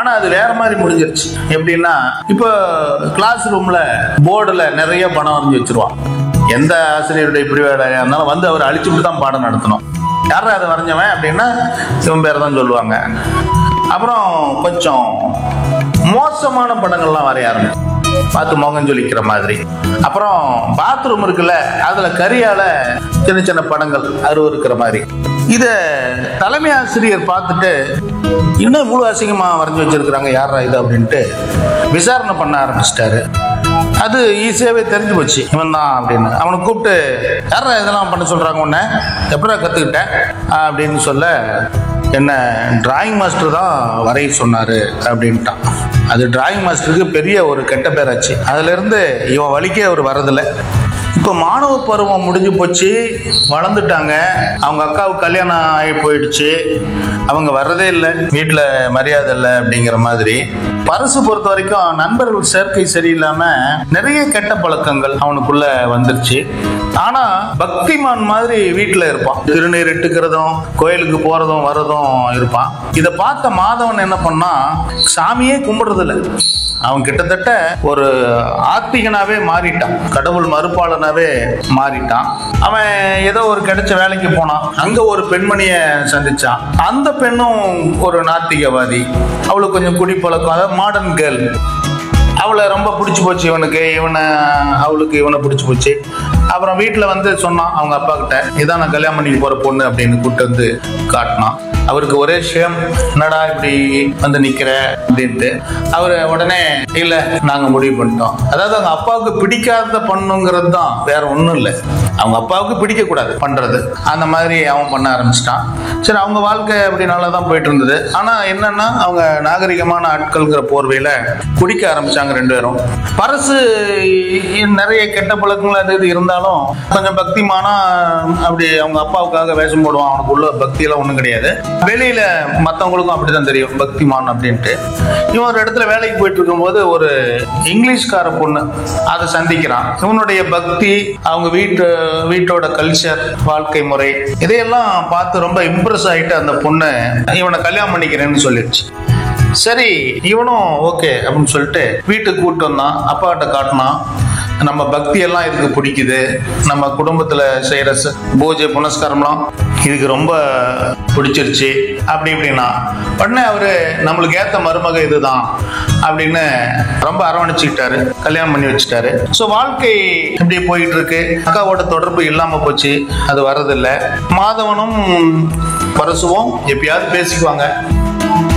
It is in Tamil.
ஆனா அது வேற மாதிரி முடிஞ்சிருச்சு எப்படின்னா இப்போ கிளாஸ் ரூம்ல போர்டுல நிறைய படம் வரைஞ்சி வச்சிருவான் எந்த ஆசிரியருடைய பிரிவாடையா இருந்தாலும் வந்து அவர் அழிச்சுட்டு தான் பாடம் நடத்தணும் யாரா அதை வரைஞ்சவன் அப்படின்னா இவன் பேர் தான் சொல்லுவாங்க அப்புறம் கொஞ்சம் மோசமான படங்கள்லாம் வரைய ஆரம்பிச்சு பார்த்து முகம் ஜொலிக்கிற மாதிரி அப்புறம் பாத்ரூம் இருக்குல்ல அதுல கரியால சின்ன சின்ன படங்கள் அருவருக்கிற மாதிரி இத தலைமை ஆசிரியர் பார்த்துட்டு இன்னும் இவ்வளவு அசிங்கமா வரைஞ்சி வச்சிருக்கிறாங்க யாரா இது அப்படின்ட்டு விசாரணை பண்ண ஆரம்பிச்சிட்டாரு அது ஈஸியாவே தெரிஞ்சு போச்சு இவன் தான் அப்படின்னு அவனை கூப்பிட்டு யாரா இதெல்லாம் பண்ண சொல்றாங்க உன்னை எப்படா கத்துக்கிட்டேன் அப்படின்னு சொல்ல என்ன டிராயிங் மாஸ்டர் தான் வரைய சொன்னாரு அப்படின்ட்டான் அது டிராயிங் மாஸ்டருக்கு பெரிய ஒரு கெட்ட பேராச்சு அதுல இருந்து இவன் வலிக்கே அவர் வரதில்லை இப்போ மாணவ பருவம் முடிஞ்சு போச்சு வளர்ந்துட்டாங்க அவங்க அக்காவுக்கு கல்யாணம் ஆகி போயிடுச்சு அவங்க வர்றதே இல்லை வீட்டில் மரியாதை இல்லை அப்படிங்கிற மாதிரி பரிசு பொறுத்த வரைக்கும் நண்பர்கள் சேர்க்கை சரியில்லாம நிறைய கெட்ட பழக்கங்கள் அவனுக்குள்ள வந்துருச்சு ஆனா பக்திமான் மாதிரி வீட்டில் இருப்பான் திருநீர் இட்டுக்கிறதும் கோயிலுக்கு போறதும் வர்றதும் இருப்பான் இதை பார்த்த மாதவன் என்ன பண்ணா சாமியே கும்பிடுறதில்ல அவன் கிட்டத்தட்ட ஒரு ஆத்திகனாவே மாறிட்டான் கடவுள் மறுப்பாளனாவே மாறிட்டான் அவன் ஏதோ ஒரு கிடைச்ச வேலைக்கு போனான் அங்க ஒரு பெண்மணிய சந்திச்சான் அந்த பெண்ணும் ஒரு நாத்திகவாதி அவளுக்கு கொஞ்சம் குடிப்பழக்கம் அதாவது மாடர்ன் கேர்ள் அவளை ரொம்ப பிடிச்சி போச்சு இவனுக்கு இவனை அவளுக்கு இவனை பிடிச்சி போச்சு அப்புறம் வீட்டில் வந்து சொன்னான் அவங்க அப்பா கிட்ட இதான் நான் கல்யாணம் பண்ணிக்கு போற பொண்ணு அப்படின்னு கூப்பிட்டு வந்து காட்டினான் அவருக்கு ஒரே ஷேம் என்னடா இப்படி வந்து நிக்கிற அப்படின்ட்டு அவர் உடனே இல்ல நாங்க முடிவு பண்ணிட்டோம் அதாவது அவங்க அப்பாவுக்கு பிடிக்காத பண்ணுங்கிறது தான் வேற ஒண்ணும் இல்லை அவங்க அப்பாவுக்கு பிடிக்க கூடாது பண்றது அந்த மாதிரி அவன் பண்ண ஆரம்பிச்சிட்டான் சரி அவங்க வாழ்க்கை அப்படி நல்லா தான் போயிட்டு இருந்தது ஆனா என்னன்னா அவங்க நாகரிகமான ஆட்கள்ங்கிற போர்வையில குடிக்க ஆரம்பிச்சாங்க ரெண்டு பேரும் பரசு நிறைய கெட்ட பழக்கங்கள் அது இது இருந்தாலும் கொஞ்சம் பக்திமானா அப்படி அவங்க அப்பாவுக்காக வேஷம் போடுவான் அவனுக்கு உள்ள பக்தி எல்லாம் ஒண்ணும் கிடையாது வெளியில மத்தவங்களுக்கும் அப்படிதான் தெரியும் பக்திமான் அப்படின்ட்டு இவன் ஒரு இடத்துல வேலைக்கு போயிட்டு இருக்கும்போது ஒரு இங்கிலீஷ்கார பொண்ணு அதை சந்திக்கிறான் இவனுடைய பக்தி அவங்க வீட்டு வீட்டோட கல்ச்சர் வாழ்க்கை முறை இதையெல்லாம் பார்த்து ரொம்ப இம்ப்ரெஸ் ஆயிட்டு அந்த பொண்ணு இவனை கல்யாணம் பண்ணிக்கிறேன்னு சொல்லிடுச்சு சரி இவனும் ஓகே அப்படின்னு சொல்லிட்டு வீட்டுக்கு கூப்பிட்டு வந்தான் அப்பாட்ட காட்டினான் நம்ம பக்தி எல்லாம் இதுக்கு பிடிக்குது நம்ம குடும்பத்துல செய்யற ச- பூஜை புனஸ்காரம்லாம் இதுக்கு ரொம்ப பிடிச்சிருச்சு அப்படி இப்படின்னா உடனே அவரு நம்மளுக்கு ஏத்த மருமக இதுதான் அப்படின்னு ரொம்ப அரவணைச்சுக்கிட்டாரு கல்யாணம் பண்ணி வச்சுட்டாரு ஸோ வாழ்க்கை இப்படி போயிட்டு இருக்கு அக்காவோட தொடர்பு இல்லாம போச்சு அது வர்றதில்லை மாதவனும் பரசுவும் எப்பயாவது பேசிக்குவாங்க